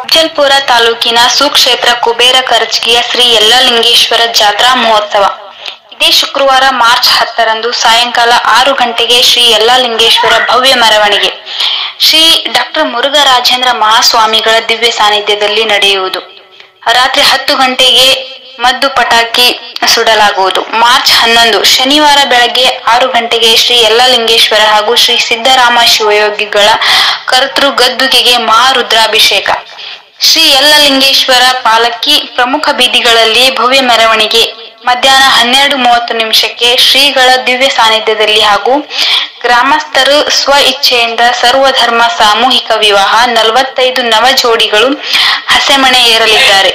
ಅಫಜಲ್ಪುರ ತಾಲೂಕಿನ ಸುಕ್ಷೇತ್ರ ಕುಬೇರ ಕರ್ಜ್ಗಿಯ ಶ್ರೀ ಯಲ್ಲಲಿಂಗೇಶ್ವರ ಜಾತ್ರಾ ಮಹೋತ್ಸವ ಇದೇ ಶುಕ್ರವಾರ ಮಾರ್ಚ್ ಹತ್ತರಂದು ಸಾಯಂಕಾಲ ಆರು ಗಂಟೆಗೆ ಶ್ರೀ ಯಲ್ಲಲಿಂಗೇಶ್ವರ ಭವ್ಯ ಮೆರವಣಿಗೆ ಶ್ರೀ ಡಾಕ್ಟರ್ ಮುರುಘರಾಜೇಂದ್ರ ಮಹಾಸ್ವಾಮಿಗಳ ದಿವ್ಯ ಸಾನ್ನಿಧ್ಯದಲ್ಲಿ ನಡೆಯುವುದು ರಾತ್ರಿ ಹತ್ತು ಗಂಟೆಗೆ ಮದ್ದು ಪಟಾಕಿ ಸುಡಲಾಗುವುದು ಮಾರ್ಚ್ ಹನ್ನೊಂದು ಶನಿವಾರ ಬೆಳಗ್ಗೆ ಆರು ಗಂಟೆಗೆ ಶ್ರೀ ಯಲ್ಲಲಿಂಗೇಶ್ವರ ಹಾಗೂ ಶ್ರೀ ಸಿದ್ದರಾಮ ಶಿವಯೋಗಿಗಳ ಕರ್ತೃ ಗದ್ದುಗೆಗೆ ಮಹಾರುದ್ರಾಭಿಷೇಕ ಶ್ರೀ ಯಲ್ಲಲಿಂಗೇಶ್ವರ ಪಾಲಕಿ ಪ್ರಮುಖ ಬೀದಿಗಳಲ್ಲಿ ಭವ್ಯ ಮೆರವಣಿಗೆ ಮಧ್ಯಾಹ್ನ ಹನ್ನೆರಡು ಮೂವತ್ತು ನಿಮಿಷಕ್ಕೆ ಶ್ರೀಗಳ ದಿವ್ಯ ಸಾನ್ನಿಧ್ಯದಲ್ಲಿ ಹಾಗೂ ಗ್ರಾಮಸ್ಥರು ಸ್ವ ಇಚ್ಛೆಯಿಂದ ಸರ್ವಧರ್ಮ ಸಾಮೂಹಿಕ ವಿವಾಹ ನಲವತ್ತೈದು ನವ ಜೋಡಿಗಳು ಹಸೆಮಣೆ ಏರಲಿದ್ದಾರೆ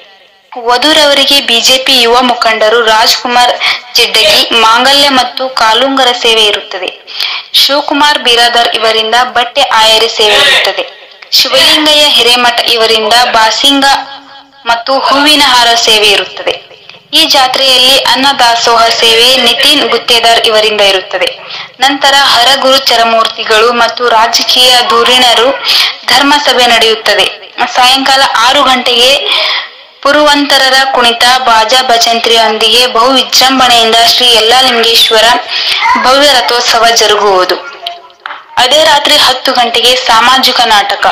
ವಧುರವರಿಗೆ ಬಿಜೆಪಿ ಯುವ ಮುಖಂಡರು ರಾಜ್ಕುಮಾರ್ ಜಿಡ್ಡಗಿ ಮಾಂಗಲ್ಯ ಮತ್ತು ಕಾಲುಂಗರ ಸೇವೆ ಇರುತ್ತದೆ ಶಿವಕುಮಾರ್ ಬಿರಾದರ್ ಇವರಿಂದ ಬಟ್ಟೆ ಆಯರಿ ಸೇವೆ ಇರುತ್ತದೆ ಶಿವಲಿಂಗಯ್ಯ ಹಿರೇಮಠ ಇವರಿಂದ ಬಾಸಿಂಗ ಮತ್ತು ಹೂವಿನ ಹಾರ ಸೇವೆ ಇರುತ್ತದೆ ಈ ಜಾತ್ರೆಯಲ್ಲಿ ಅನ್ನದಾಸೋಹ ಸೇವೆ ನಿತಿನ್ ಗುತ್ತೇದಾರ್ ಇವರಿಂದ ಇರುತ್ತದೆ ನಂತರ ಹರಗುರು ಚರಮೂರ್ತಿಗಳು ಮತ್ತು ರಾಜಕೀಯ ಧುರೀಣರು ಧರ್ಮಸಭೆ ನಡೆಯುತ್ತದೆ ಸಾಯಂಕಾಲ ಆರು ಗಂಟೆಗೆ ಪುರುವಂತರರ ಕುಣಿತ ಬಾಜಾ ಭಜಂತ್ರಿಯೊಂದಿಗೆ ಬಹು ವಿಜೃಂಭಣೆಯಿಂದ ಶ್ರೀ ಯಲ್ಲಲಿಂಗೇಶ್ವರ ಭವ್ಯ ರಥೋತ್ಸವ ಜರುಗುವುದು ಅದೇ ರಾತ್ರಿ ಹತ್ತು ಗಂಟೆಗೆ ಸಾಮಾಜಿಕ ನಾಟಕ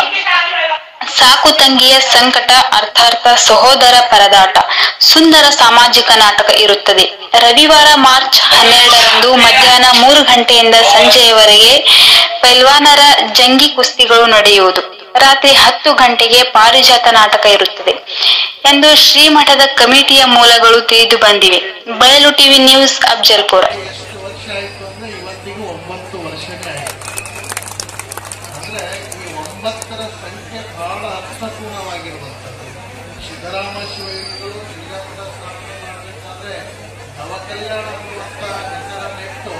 ಸಾಕು ತಂಗಿಯ ಸಂಕಟ ಅರ್ಥಾರ್ಥ ಸಹೋದರ ಪರದಾಟ ಸುಂದರ ಸಾಮಾಜಿಕ ನಾಟಕ ಇರುತ್ತದೆ ರವಿವಾರ ಮಾರ್ಚ್ ಹನ್ನೆರಡರಂದು ಮಧ್ಯಾಹ್ನ ಮೂರು ಗಂಟೆಯಿಂದ ಸಂಜೆಯವರೆಗೆ ಪೈಲ್ವಾನರ ಜಂಗಿ ಕುಸ್ತಿಗಳು ನಡೆಯುವುದು ರಾತ್ರಿ ಹತ್ತು ಗಂಟೆಗೆ ಪಾರಿಜಾತ ನಾಟಕ ಇರುತ್ತದೆ ಎಂದು ಶ್ರೀಮಠದ ಕಮಿಟಿಯ ಮೂಲಗಳು ತಿಳಿದು ಬಂದಿವೆ ಬಯಲು ಟಿವಿ ನ್ಯೂಸ್ ಅಫ್ಜಲ್ಪುರ ಎಷ್ಟು ವರ್ಷ ಆಯಿತು ಅಂದ್ರೆ ಇವತ್ತಿಗೂ ಒಂಬತ್ತು ವರ್ಷನೇ ಆಯಿತು ಅಂದ್ರೆ ಈ ಒಂಬತ್ತರ ಸಂಖ್ಯೆ ಬಹಳ ಅರ್ಥಪೂರ್ಣವಾಗಿರುವಂಥದ್ದು ಸಿದ್ದರಾಮ ಶಿವಯೋಗಿಗಳು ಶ್ರೀರಂಗ ಸ್ಥಾಪನೆ ಮಾಡಬೇಕಾದ್ರೆ ನವಕಲ್ಯಾಣ ಅನ್ನುವಂಥ ಹೆಸರನ್ನಿಟ್ಟು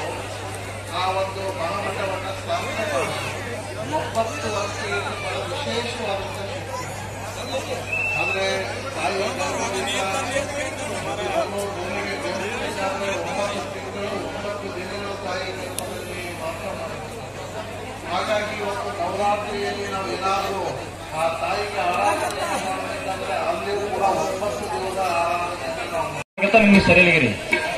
ಆ ಒಂದು ಮಹಾಮಠವನ್ನು ಸ್ಥಾಪನೆ ಮಾಡಿ ಒಂಬತ್ತು ವರ್ಷ ಇದು ಬಹಳ ವಿಶೇಷವಾದಂಥ ಶಕ್ತಿ ಆದರೆ ತಾಯಿ ಗರ್ಭದಿಂದ ಮಗುವನ್ನು ಭೂಮಿಗೆ ಬೆಳೆಸಿದ್ದಾದ್ರೆ ಒಂಬತ್ತು ತಿಂಗಳು ಒಂಬತ್ತು ದಿನಗಳು ತಾಯಿ ಗರ್ಭದಲ್ಲಿ ವಾಸ ಮಾಡುತ್ತೆ ಹಾಗಾಗಿ ಇವತ್ತು ನವರಾತ್ರಿಯಲ್ಲಿ ನಾವು ಏನಾದರೂ ಆ ತಾಯಿಗೆ ಆರಾಧನೆ ಮಾಡಬೇಕಂದ್ರೆ ಅಲ್ಲಿಯೂ ಕೂಡ ಒಂಬತ್ತು ದಿನದ ಆರಾಧನೆಯನ್ನು ನಾವು ಅಂತ ನಿಮ್ಗೆ ಸರಿಯಾಗಿರಿ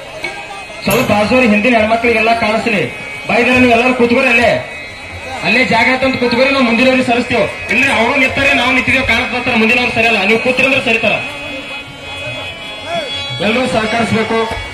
ಸ್ವಲ್ಪ ಬಾಜೂರಿ ಹಿಂದಿನ ಹೆಣ್ಮಕ್ಳಿಗೆಲ್ಲ ಕಾಣಿಸ್ಲಿ ಬೈದ್ರೆ ನೀವು ಎಲ್ಲರೂ ಕೂತ್ಕೋರಿ ಅಲ್ಲೇ ಅಲ್ಲೇ ಜಾಗ ಅಂತ ಕೂತ್ಕೋರಿ ನಾವು ಮುಂದಿನವ್ರಿಗೆ ಸರಿಸ್ತೀವಿ ಇಲ್ಲ ಅವರು ನಿಂತಾರೆ ನಾವು ನಿಂತಿದ್ದೇವೆ ಕಾಣಿಸ್ತಾರೆ ಮುಂದಿನವ್ರು ಸರಿಯಲ್ಲ ನೀವು ಕೂತ್ರಂದ್ರೆ ಸರಿತಾರ ಎಲ್ಲರೂ ಸಹಕರಿಸ್ಬೇಕು